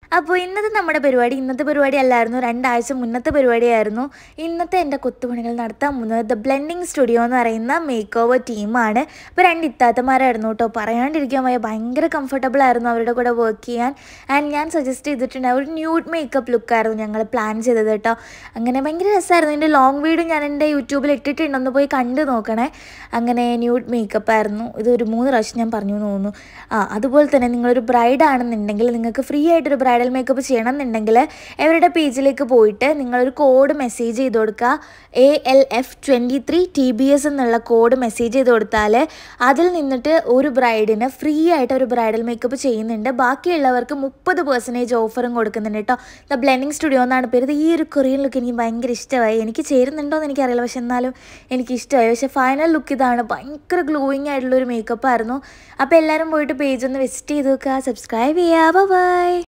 അപ്പോൾ ഇന്നത്തെ നമ്മുടെ പരിപാടി ഇന്നത്തെ പരിപാടി അല്ലായിരുന്നു രണ്ടാഴ്ച മുന്നത്തെ പരിപാടിയായിരുന്നു ഇന്നത്തെ എൻ്റെ കൊത്തുപണികൾ നടത്താൻ പോകുന്നത് ദ ബ്ലെൻഡിങ് സ്റ്റുഡിയോ എന്ന് പറയുന്ന മേക്ക് ഓവർ ടീമാണ് അപ്പോൾ രണ്ട് ഇത്താത്തമാരായിരുന്നു കേട്ടോ പറയാണ്ടിരിക്കാൻ വയ്യ ഭയങ്കര കംഫർട്ടബിൾ ആയിരുന്നു അവരുടെ കൂടെ വർക്ക് ചെയ്യാൻ ആൻഡ് ഞാൻ സജസ്റ്റ് ചെയ്തിട്ടുണ്ട് ഒരു ന്യൂഡ് മേക്കപ്പ് ലുക്കായിരുന്നു ഞങ്ങൾ പ്ലാൻ ചെയ്തത് കേട്ടോ അങ്ങനെ ഭയങ്കര രസമായിരുന്നു ഇതിൻ്റെ ലോങ് വീഡിയോ ഞാൻ എൻ്റെ യൂട്യൂബിൽ ഇട്ടിട്ടുണ്ട് ഒന്ന് പോയി കണ്ടു നോക്കണേ അങ്ങനെ ന്യൂഡ് മേക്കപ്പ് ആയിരുന്നു ഇത് ഒരു മൂന്ന് പ്രാവശ്യം ഞാൻ പറഞ്ഞു എന്ന് തോന്നുന്നു ആ അതുപോലെ തന്നെ നിങ്ങളൊരു ബ്രൈഡ് ആണെന്നുണ്ടെങ്കിൽ നിങ്ങൾക്ക് ഫ്രീ ആയിട്ടൊരു ബ്രൈഡൽ മേക്കപ്പ് ചെയ്യണം എന്നുണ്ടെങ്കിൽ അവരുടെ പേജിലേക്ക് പോയിട്ട് നിങ്ങളൊരു കോഡ് മെസ്സേജ് ചെയ്ത് കൊടുക്കുക A L F twenty three T B S എന്നുള്ള കോഡ് മെസ്സേജ് ചെയ്ത് കൊടുത്താൽ അതിൽ നിന്നിട്ട് ഒരു ബ്രൈഡിന് ഫ്രീ ആയിട്ട് ഒരു ബ്രൈഡൽ മേക്കപ്പ് ചെയ്യുന്നുണ്ട് ബാക്കിയുള്ളവർക്ക് മുപ്പത് പെർസെൻറ്റേജ് ഓഫറും കൊടുക്കുന്നുണ്ട് കേട്ടോ ദ ബ്ലെൻഡിങ് സ്റ്റുഡിയോ എന്നാണ് പേര് ഇത് ഈ ഒരു കൊറിയൻ ലുക്ക് എനിക്ക് ഭയങ്കര ഇഷ്ടമായി എനിക്ക് ചേരുന്നുണ്ടോ എന്ന് എനിക്കറിയില്ല പക്ഷെ എന്നാലും എനിക്ക് ഇഷ്ടമായി പക്ഷെ ഫൈനൽ ലുക്ക് ഇതാണ് ഭയങ്കര ഗ്ലോയിങ് ആയിട്ടുള്ള ഒരു മേക്കപ്പ് ആയിരുന്നു അപ്പോൾ എല്ലാവരും പോയിട്ട് പേജ് ഒന്ന് വിസിറ്റ് ചെയ്ത് നോക്കുക സബ്സ്ക്രൈബ് ചെയ്യുക ബൈ